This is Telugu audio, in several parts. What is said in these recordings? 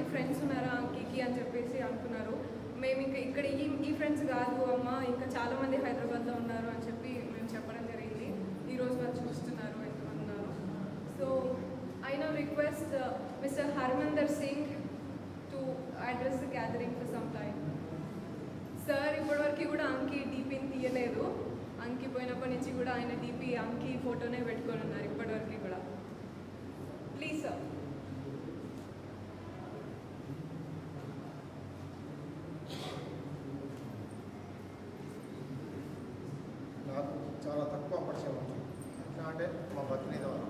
ఫ్రెండ్స్ ఉన్నారా అంకికి అని చెప్పేసి అనుకున్నారు మేము ఇంకా ఇక్కడ ఈ ఈ ఫ్రెండ్స్ కాదు అమ్మ ఇంకా చాలామంది హైదరాబాద్లో ఉన్నారు అని చెప్పి మేము చెప్పడం జరిగింది ఈరోజు వాళ్ళు చూస్తున్నారు ఎంతమంది ఉన్నారు so I now request mister Harmander Singh to address the gathering for some time sir ఇప్పటివరకు కూడా అంకి డీపీని తీయలేదు అంకి పోయినప్పటి నుంచి కూడా ఆయన డీపీ అంకి ఫోటోనే పెట్టుకొని ఉన్నారు ఇప్పటివరకు కూడా ప్లీజ్ సార్ నాకు చాలా తక్కువ పరిచయం ఉంది ఎట్లా అంటే మా బతినీ ద్వారా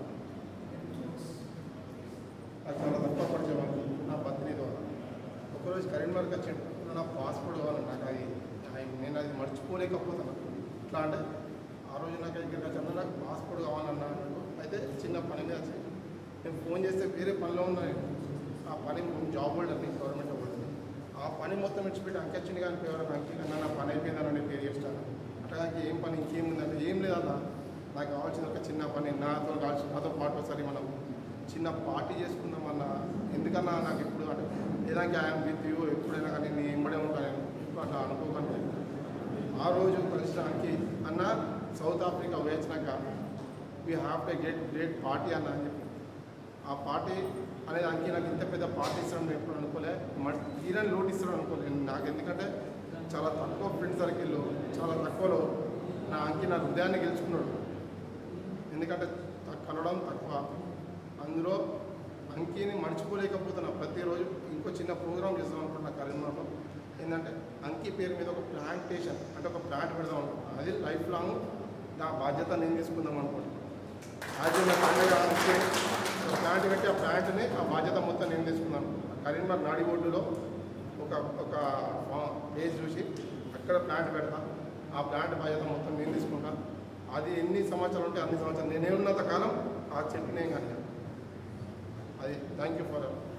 నాకు చాలా తక్కువ పరిచయం ఉంది నా బతినీ ద్వారా ఒకరోజు కరీంనగర్కి వచ్చాడు నా పాస్పోర్ట్ కావాలి నాకు అది అది- నేను అది మర్చిపోలేకపోతాను ఎట్లా అంటే ఆ రోజు నాకు ఇక్కడికి వచ్చాను నాకు పాస్పోర్ట్ కావాలన్నా అన్నాడు అయితే చిన్న పని మీద వచ్చి నేను ఫోన్ చేస్తే వేరే పనిలో ఉన్నా నేను ఆ పని జాబ్ హోల్డర్ని గవర్నమెంట్ హోల్డర్ని ఆ పని మొత్తం విడిచిపెట్టి అంకెచ్చింది కానీ ఎవరైనా అంకి కన్నా నా పని అయిపోయిందని పేరు చేస్తాను అట్లా ఏం పని ఇంకేముందంటే ఏం లేదన్నా నాకు కావాల్సిన ఒక చిన్న పని నాతో కావాల్సిన నాతో పాటు ఒకసారి మనం చిన్న పార్టీ చేసుకుందామన్నా ఎందుకన్నా నాకు ఇప్పుడు అంటే ఏదానికి ఆయన విత్ యూ ఎప్పుడైనా కానీ నేను ఎంబడే ఉంటాను ఇప్పుడు అట్లా అనుకోకండి ఆ రోజు కలిసినానికి అన్న సౌత్ ఆఫ్రికా వేసినాక we have to get great party అన్న అని చెప్పి ఆ పార్టీ అనే దానికి నాకు ఇంత పెద్ద పార్టీ ఇస్తాను నేను ఎప్పుడు అనుకోలే మ- తీరని లోటు ఇస్తాడు అనుకోలేదు నాకు ఎందుకంటే చాలా తక్కువ ఫ్రెండ్ సర్కిల్లో చాలా తక్కువలో నా అంకి నా హృదయాన్ని గెలుచుకున్నాడు ఎందుకంటే త- కలవడం తక్కువ అందులో అంకిని మర్చిపోలేకపోతున్నా ప్రతిరోజు ఇంకో చిన్న ప్రోగ్రామ్ చేద్దాం అనుకుంటున్నా కరీంనగర్లో ఏంటంటే అంకి పేరు మీద ఒక ప్లాంటేషన్ అంటే ఒక ప్లాంట్ పెడదాం అనుకుంటున్నా అది లైఫ్ లాంగ్ నా బాధ్యత నేను తీసుకుందాం అనుకుంటున్నాను యాజ్ నా పండుగ అంతే ఒక ప్లాంట్ పెట్టి ఆ ప్లాంట్ని ఆ బాధ్యత మొత్తం నేను తీసుకున్నాను కరీంనగర్ నాడి బోర్డులో ఒక ఒక ప్లేస్ చూసి అక్కడ ప్లాంట్ పెడతా ఆ ప్లాంట్ బాధ్యత మొత్తం నేను తీసుకుంటా అది ఎన్ని సంవత్సరాలు ఉంటే అన్ని సంవత్సరాలు నేనే ఉన్నంత కాలం ఆ చెట్టు నేను కానీ అది థ్యాంక్ యూ ఫర్